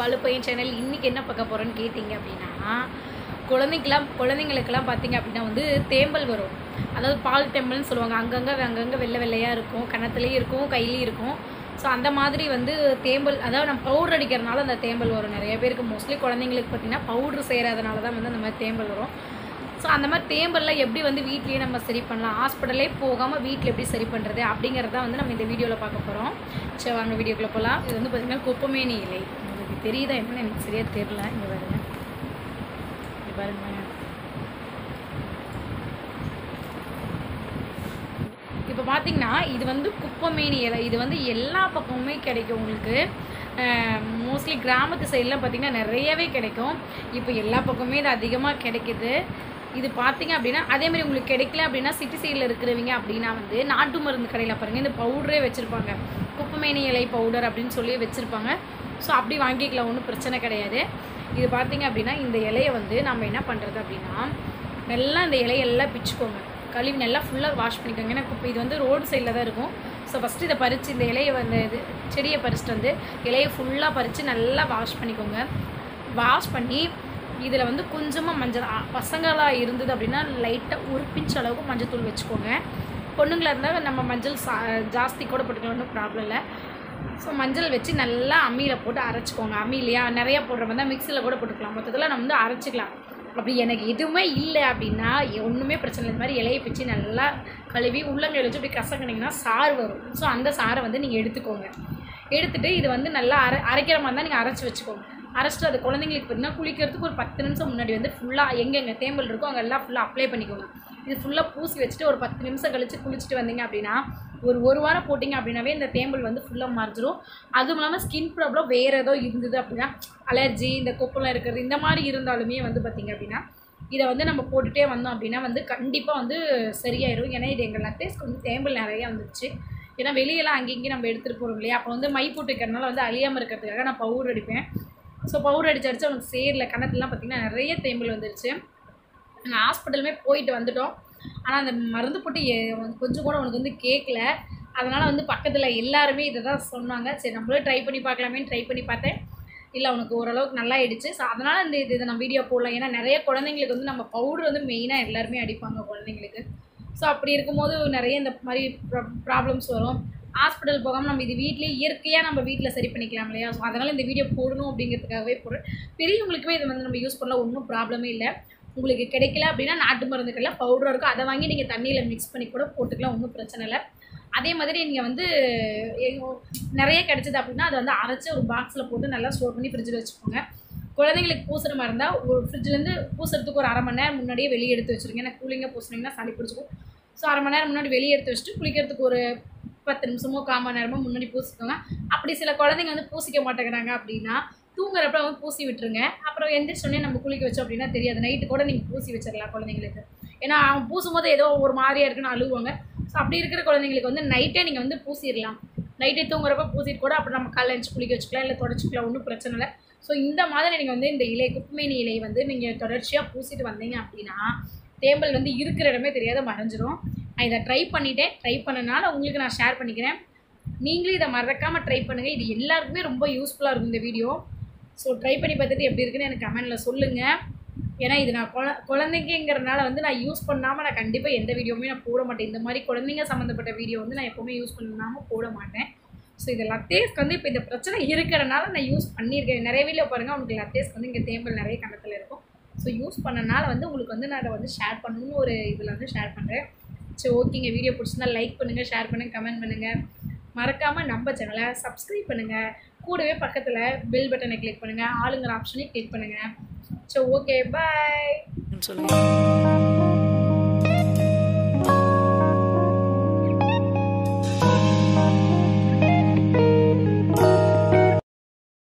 வலுப்பையன் channel இன்றைக்கி என்ன பார்க்க போகிறோன்னு கேட்டிங்க அப்படின்னா குழந்தைக்கெல்லாம் குழந்தைங்களுக்கெல்லாம் பார்த்தீங்க அப்படின்னா வந்து தேம்பல் வரும் அதாவது பால் தேம்பல்னு சொல்லுவாங்க அங்கங்கே அங்கங்கே வெள்ளை வெள்ளையாக இருக்கும் கன்னத்துலேயும் இருக்கும் கையிலையும் இருக்கும் ஸோ அந்த மாதிரி வந்து தேம்பல் அதாவது நம்ம பவுடர் அடிக்கிறதுனால அந்த தேம்பல் வரும் நிறைய பேருக்கு மோஸ்ட்லி குழந்தைங்களுக்கு பார்த்தீங்கன்னா பவுட்ரு செய்கிறதுனால தான் வந்து அந்த மாதிரி தேம்பல் வரும் ஸோ அந்த மாதிரி தேம்பல்லாம் எப்படி வந்து வீட்லேயே நம்ம சரி பண்ணலாம் ஹாஸ்பிட்டலே போகாமல் வீட்டில் எப்படி சரி பண்ணுறது அப்படிங்கிறத வந்து நம்ம இந்த வீடியோவில் பார்க்க போகிறோம் சரி வாங்க வீடியோக்குள்ளே போகலாம் இது வந்து பார்த்திங்கன்னா குப்பமேனி இலை உங்களுக்கு தெரியுதா என்னன்னு எனக்கு சரியாக தெரில இங்கே பாருங்க இங்க பாருங்க இப்போ பார்த்தீங்கன்னா இது வந்து குப்பமேனி இலை இது வந்து எல்லா பக்கமுமே கிடைக்கும் உங்களுக்கு மோஸ்ட்லி கிராமத்து சைட்லாம் பார்த்தீங்கன்னா நிறையவே கிடைக்கும் இப்போ எல்லா பக்கமுமே இது அதிகமாக கிடைக்குது இது பார்த்தீங்க அப்படின்னா அதே மாதிரி உங்களுக்கு கிடைக்கல அப்படின்னா சிட்டி சைடில் இருக்கிறவங்க அப்படின்னா வந்து நாட்டு மருந்து கடையில் பாருங்கள் இந்த பவுடரே வச்சுருப்பாங்க குப்பமேனி இலை பவுடர் அப்படின்னு சொல்லி வச்சுருப்பாங்க ஸோ அப்படி வாங்கிக்கலாம் ஒன்றும் பிரச்சனை கிடையாது இது பார்த்தீங்க அப்படின்னா இந்த இலையை வந்து நம்ம என்ன பண்ணுறது அப்படின்னா நல்லா இந்த இலையெல்லாம் பிச்சுக்கோங்க கழுவி நல்லா ஃபுல்லாக வாஷ் பண்ணிக்கோங்க ஏன்னா குப்பை இது வந்து ரோடு சைடில் தான் இருக்கும் ஸோ ஃபஸ்ட்டு இதை பறித்து இந்த இலையை வந்து இது செடியை பறிச்சுட்டு வந்து இலையை ஃபுல்லாக பறித்து நல்லா வாஷ் பண்ணிக்கோங்க வாஷ் பண்ணி இதில் வந்து கொஞ்சமாக மஞ்சள் அ, பசங்களாக இருந்தது அப்படின்னா லைட்டாக ஒரு பிஞ்ச் அளவுக்கு மஞ்சள் தூள் வச்சுக்கோங்க பொண்ணுங்களாக இருந்தால் நம்ம மஞ்சள் சா ஜாஸ்தி கூட போட்டுக்கலாம் ஒன்றும் ப்ராப்ளம் இல்லை ஸோ மஞ்சள் வச்சு நல்லா அம்மியில் போட்டு அரைச்சிக்கோங்க அம்மிலையா நிறையா போடுற மாதிரி தான் மிக்சியில் கூட போட்டுக்கலாம் மொத்தத்தில் நம்ம வந்து அரைச்சிக்கலாம் அப்படி எனக்கு எதுவுமே இல்லை அப்படின்னா ஒன்றுமே பிரச்சனை இல்லை இந்த மாதிரி இலையை பிச்சு நல்லா கழுவி உள்ளங்கையில் வச்சு இப்படி கசக்குனீங்கன்னா சாறு வரும் ஸோ அந்த சாறை வந்து நீங்கள் எடுத்துக்கோங்க எடுத்துட்டு இது வந்து நல்லா அரை அரைக்கிற மாதிரி தான் நீங்கள் அரைச்சி வச்சுக்கோங்க அரைச்சிட்டு அது குழந்தைங்களுக்கு பார்த்தீங்கன்னா குளிக்கிறதுக்கு ஒரு பத்து நிமிஷம் முன்னாடி வந்து ஃபுல்லாக எங்கெங்கே தேம்பல் இருக்கோ அங்கே எல்லாம் ஃபுல்லாக அப்ளை பண்ணிக்கோங்க இது ஃபுல்லாக பூசி வச்சுட்டு ஒரு பத்து நிமிஷம் கழித்து குளிச்சுட்டு வந்தீங்க அப்படின்னா ஒரு ஒரு வாரம் போட்டிங்க அப்படின்னாவே இந்த தேம்பல் வந்து ஃபுல்லாக மறைஞ்சிரும் அதுவும் இல்லாமல் ஸ்கின் ப்ராப்ளம் வேறு ஏதோ இருந்தது அப்படின்னா அலர்ஜி இந்த கொப்பெல்லாம் இருக்கிறது இந்த மாதிரி இருந்தாலுமே வந்து பார்த்திங்க அப்படின்னா இதை வந்து நம்ம போட்டுகிட்டே வந்தோம் அப்படின்னா வந்து கண்டிப்பாக வந்து சரியாயிடும் ஏன்னா இது எங்கள் லத்தேஸ்க்கு வந்து தேம்பல் நிறையா வந்துருச்சு ஏன்னா வெளியெல்லாம் அங்கேயும் நம்ம எடுத்துகிட்டு போகிறோம் இல்லையா அப்போ வந்து மை போட்டு வைக்கிறதுனால வந்து அழியாமல் இருக்கிறதுக்காக நான் பவுடர் அடிப்பேன் ஸோ பவுடர் அடிச்சு அடிச்சு அவனுக்கு சேரில் கணத்துலாம் பார்த்திங்கன்னா நிறைய தேம்பல் வந்துருச்சு நாங்கள் ஹாஸ்பிட்டலுமே போயிட்டு வந்துட்டோம் ஆனால் அந்த மருந்து போட்டு எ- கொஞ்சம் கூட உனக்கு வந்து கேட்கல அதனால் வந்து பக்கத்தில் எல்லாருமே இதை தான் சொன்னாங்க சரி நம்மளும் ட்ரை பண்ணி பார்க்கலாமேன்னு ட்ரை பண்ணி பார்த்தேன் இல்லை உனக்கு ஓரளவுக்கு நல்லா ஆயிடுச்சு ஸோ அதனால் இந்த இது இதை நம்ம வீடியோ போடலாம் ஏன்னா நிறைய குழந்தைங்களுக்கு வந்து நம்ம பவுடர் வந்து மெயினாக எல்லாருமே அடிப்பாங்க குழந்தைங்களுக்கு ஸோ அப்படி இருக்கும்போது நிறைய இந்த மாதிரி ப்ராப்ளம்ஸ் வரும் ஹாஸ்பிட்டல் போகாமல் நம்ம இது வீட்லேயே இயற்கையாக நம்ம வீட்டில் சரி பண்ணிக்கலாம் இல்லையா ஸோ அதனால் இந்த வீடியோ போடணும் அப்படிங்கிறதுக்காகவே போடுறேன் பெரியவங்களுக்குமே இதை வந்து நம்ம யூஸ் பண்ணலாம் ஒன்றும் ப்ராப்ளமே இல்லை உங்களுக்கு கிடைக்கல அப்படின்னா நாட்டு மருந்துக்கெல்லாம் பவுடர் இருக்கும் அதை வாங்கி நீங்கள் தண்ணியில் மிக்ஸ் பண்ணி கூட போட்டுக்கலாம் ஒன்றும் பிரச்சனை இல்லை அதே மாதிரி நீங்கள் வந்து எங்க- நிறைய கிடைச்சது அப்படின்னா அதை வந்து அரைச்சி ஒரு பாக்ஸில் போட்டு நல்லா ஸ்டோர் பண்ணி ஃப்ரிட்ஜில் வச்சுக்கோங்க குழந்தைங்களுக்கு பூசுகிற மாதிரி இருந்தால் ஒரு ஃப்ரிட்ஜ்லேருந்து பூசுறதுக்கு ஒரு அரை மணி நேரம் முன்னாடியே வெளியே எடுத்து வச்சுருங்க ஏன்னா கூலிங்காக பூசுனீங்கன்னா சளி பிடிச்சிக்கும் ஸோ அரை மணி நேரம் முன்னாடி வெளியே எடுத்து வச்சுட்டு குளிக்கிறதுக்கு ஒரு பத்து நிமிஷமோ கால் மணி நேரமோ முன்னாடி பூசிக்கோங்க அப்படி சில குழந்தைங்க வந்து பூசிக்க மாட்டேங்கிறாங்க அப்படின்னா தூங்குறப்ப வந்து பூசி விட்டுருங்க அப்புறம் எந்திரிச்சோடனே நம்ம குளிக்க வச்சோம் அப்படின்னா தெரியாது நைட்டு கூட நீங்கள் பூசி வச்சிடலாம் குழந்தைங்களுக்கு ஏன்னா அவங்க பூசும்போது ஏதோ ஒரு மாதிரியா இருக்குன்னு அழுவாங்க ஸோ அப்படி இருக்கிற குழந்தைங்களுக்கு வந்து நைட்டே நீங்கள் வந்து பூசிடலாம் நைட்டே தூங்குறப்ப பூசிட்டு கூட அப்புறம் நம்ம காலைல எழுந்து குளிக்க வச்சுக்கலாம் இல்லை தொடச்சிக்கலாம் ஒன்றும் பிரச்சனை இல்லை ஸோ இந்த மாதிரி நீங்கள் வந்து இந்த இலை குப்பமேனி இலை வந்து நீங்கள் தொடர்ச்சியாக பூசிட்டு வந்தீங்க அப்படின்னா தேம்பல் வந்து இருக்கிற இடமே தெரியாத மறைஞ்சிரும் நான் இதை ட்ரை பண்ணிட்டேன் ட்ரை பண்ணனால உங்களுக்கு நான் ஷேர் பண்ணிக்கிறேன் நீங்களும் இதை மறக்காமல் ட்ரை பண்ணுங்கள் இது எல்லாருக்குமே ரொம்ப யூஸ்ஃபுல்லாக இருக்கும் இந்த வீடியோ ஸோ ட்ரை பண்ணி பார்த்துட்டு எப்படி இருக்குன்னு எனக்கு கமெண்டில் சொல்லுங்கள் ஏன்னா இது நான் குழ குழந்தைங்கிறனால வந்து நான் யூஸ் பண்ணாமல் நான் கண்டிப்பாக எந்த வீடியோவுமே நான் போட மாட்டேன் இந்த மாதிரி குழந்தைங்க சம்மந்தப்பட்ட வீடியோ வந்து நான் எப்போவுமே யூஸ் பண்ணாமல் போட மாட்டேன் ஸோ இது லத்தேஸ்க்கு வந்து இப்போ இந்த பிரச்சனை இருக்கிறனால நான் யூஸ் பண்ணியிருக்கேன் நிறைய வீடியோ பாருங்கள் உங்களுக்கு லத்தேஸ்க்கு வந்து இங்கே தேம்பல் நிறைய கணத்தில் இருக்கும் ஸோ யூஸ் பண்ணனால வந்து உங்களுக்கு வந்து நான் அதை வந்து ஷேர் பண்ணணும்னு ஒரு இதில் வந்து ஷேர் பண்ணுறேன் சரி ஓகேங்க வீடியோ பிடிச்சிருந்தா லைக் பண்ணுங்கள் ஷேர் பண்ணுங்கள் கமெண்ட் பண்ணுங்கள் மறக்காமல் நம்ம சேனலை சப்ஸ்கிரைப் பண்ணுங்கள் கூடவே பக்கத்தில் பெல் பட்டனை கிளிக் பண்ணுங்கள் ஆளுங்கிற ஆப்ஷனையும் கிளிக் பண்ணுங்கள் ஸோ ஓகே பாய் சொல்லுங்க